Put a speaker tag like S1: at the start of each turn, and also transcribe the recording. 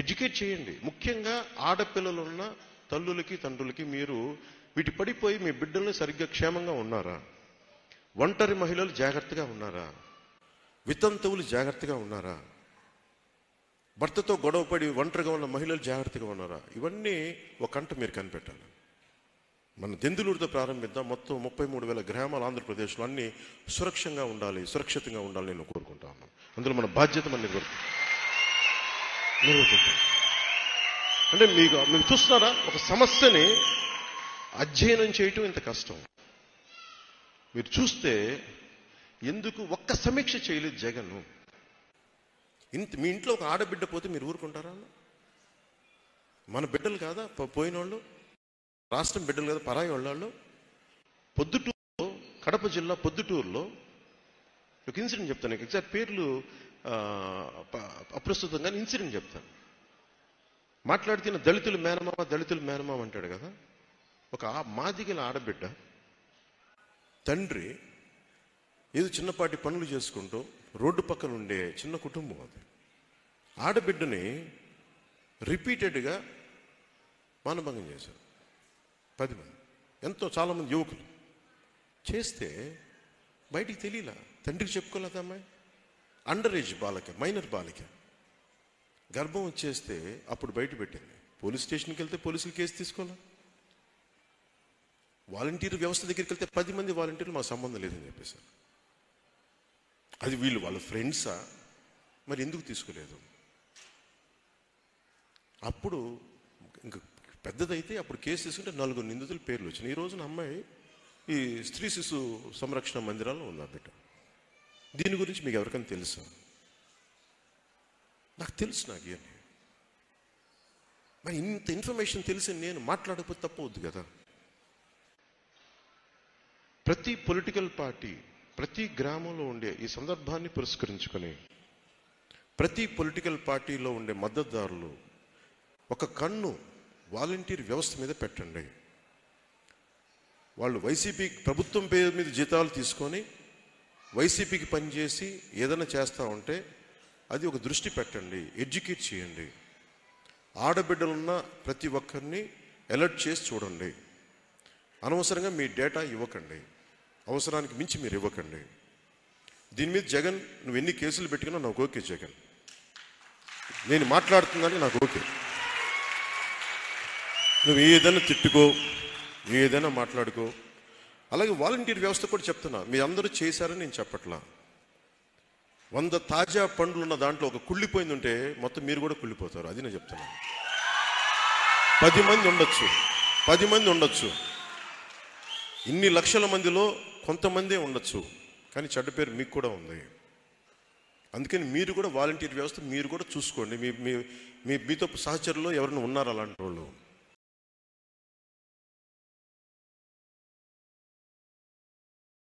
S1: Educate చేయండి ముఖ్యంగా ఆడపిల్లలున్న తల్లులకి తండ్రులకి మీరు వీటి పడిపోయి మీ బిడ్డల్ని సరిగ్గా క్షేమంగా ఉన్నారా ఒంటరి మహిళలు జాగ్రత్తగా ఉన్నారా వితంతువులు జాగ్రత్తగా ఉన్నారా భర్తతో గొడవపడి ఒంటరిగా ఉన్న మహిళలు జాగ్రత్తగా ఉన్నారా ఇవన్నీ ఒక కంట మీరు కనిపెట్టాలి మన దెందులూరుతో ప్రారంభిద్దాం మొత్తం ముప్పై మూడు వేల గ్రామాలు ఆంధ్రప్రదేశ్లో అన్ని సురక్షంగా ఉండాలి సురక్షితంగా ఉండాలి నేను కోరుకుంటా ఉన్నాను అందులో మన బాధ్యత మన నిర్వర్తి నిర్వర్తించాలి అంటే మీకు మీరు చూస్తున్నారా ఒక సమస్యని అధ్యయనం చేయటం ఇంత కష్టం మీరు చూస్తే ఎందుకు ఒక్క సమీక్ష చేయలేదు జగన్ ఇంత మీ ఇంట్లో ఒక ఆడబిడ్డ పోతే మీరు ఊరుకుంటారా అన్న? మన బిడ్డలు కాదా పో- పోయిన వాళ్ళు రాష్ట్రం బిడ్డలు కదా పరాయి వాళ్ళు పొద్దుటూరులో కడప జిల్లా పొద్దుటూరులో ఒక ఇన్సిడెంట్ చెప్తాను నీకు ఎగ్జాక్ట్ పేర్లు ఆ, ప- అప్రస్తుతం కానీ ఇన్సిడెంట్ చెప్తాను మాట్లాడుతున్న దళితులు మేనమామ దళితులు మేనమామ అంటాడు కదా ఒక ఆ- మాదిగల ఆడబిడ్డ తండ్రి ఏదో చిన్నపాటి పనులు చేసుకుంటూ రోడ్డు పక్కన ఉండే చిన్న కుటుంబం అది ఆడబిడ్డని రిపీటెడ్గా మానభంగం చేశారు పది మంది ఎంతో చాలామంది యువకులు చేస్తే బయటికి తెలియలా తండ్రికి చెప్పుకోలేదా అమ్మాయి అండర్ ఏజ్ బాలక మైనర్ బాలిక గర్భం వచ్చేస్తే అప్పుడు బయట పెట్టింది పోలీస్ స్టేషన్కి వెళ్తే పోలీసులు కేసు తీసుకోవాలా వాలంటీర్ వ్యవస్థ దగ్గరికి వెళ్తే పది మంది వాలంటీర్లు మాకు సంబంధం లేదని చెప్పేశారు అది వీళ్ళు వాళ్ళ ఫ్రెండ్సా మరి ఎందుకు తీసుకోలేదు అప్పుడు ఇంక పెద్దదైతే అప్పుడు కేసు తీసుకుంటే నలుగురు నిందితుల పేర్లు వచ్చినాయి ఈ రోజున అమ్మాయి ఈ స్త్రీ శిశు సంరక్షణ మందిరాల్లో ఉంది ఆ బిడ్డ దీని గురించి మీకు ఎవరికైనా తెలుసా నాకు తెలుసు నాకు ఇవన్నీ మరి ఇంత ఇన్ఫర్మేషన్ తెలిసి నేను మాట్లాడకపోతే తప్పవద్దు కదా ప్రతి పొలిటికల్ పార్టీ ప్రతి గ్రామంలో ఉండే ఈ సందర్భాన్ని పురస్కరించుకొని ప్రతి పొలిటికల్ పార్టీలో ఉండే మద్దతుదారులు ఒక కన్ను వాలంటీర్ వ్యవస్థ మీద పెట్టండి వాళ్ళు వైసీపీ ప్రభుత్వం పేరు మీద జీతాలు తీసుకొని వైసీపీకి పనిచేసి ఏదైనా చేస్తూ ఉంటే అది ఒక దృష్టి పెట్టండి ఎడ్యుకేట్ చేయండి ఆడబిడ్డలున్న ప్రతి ఒక్కరిని అలర్ట్ చేసి చూడండి అనవసరంగా మీ డేటా ఇవ్వకండి అవసరానికి మించి మీరు ఇవ్వకండి దీని మీద జగన్ నువ్వు ఎన్ని కేసులు పెట్టుకున్నా నాకు ఓకే జగన్ నేను మాట్లాడుతుందని నాకు ఓకే నువ్వు ఏదైనా తిట్టుకో ఏదైనా మాట్లాడుకో అలాగే వాలంటీర్ వ్యవస్థ కూడా చెప్తున్నా మీ అందరూ చేశారని నేను చెప్పట్లా వంద తాజా పండ్లు ఉన్న దాంట్లో ఒక కుళ్ళిపోయింది ఉంటే మొత్తం మీరు కూడా కుళ్ళిపోతారు అది నేను చెప్తున్నాను పది మంది ఉండొచ్చు పది మంది ఉండొచ్చు ఇన్ని లక్షల మందిలో కొంతమందే ఉండొచ్చు కానీ చెడ్డ పేరు మీకు కూడా ఉంది అందుకని మీరు కూడా వాలంటీర్ వ్యవస్థ మీరు కూడా చూసుకోండి మీ మీ మీ మీతో సహచరులు ఎవరైనా ఉన్నారు అలాంటి వాళ్ళు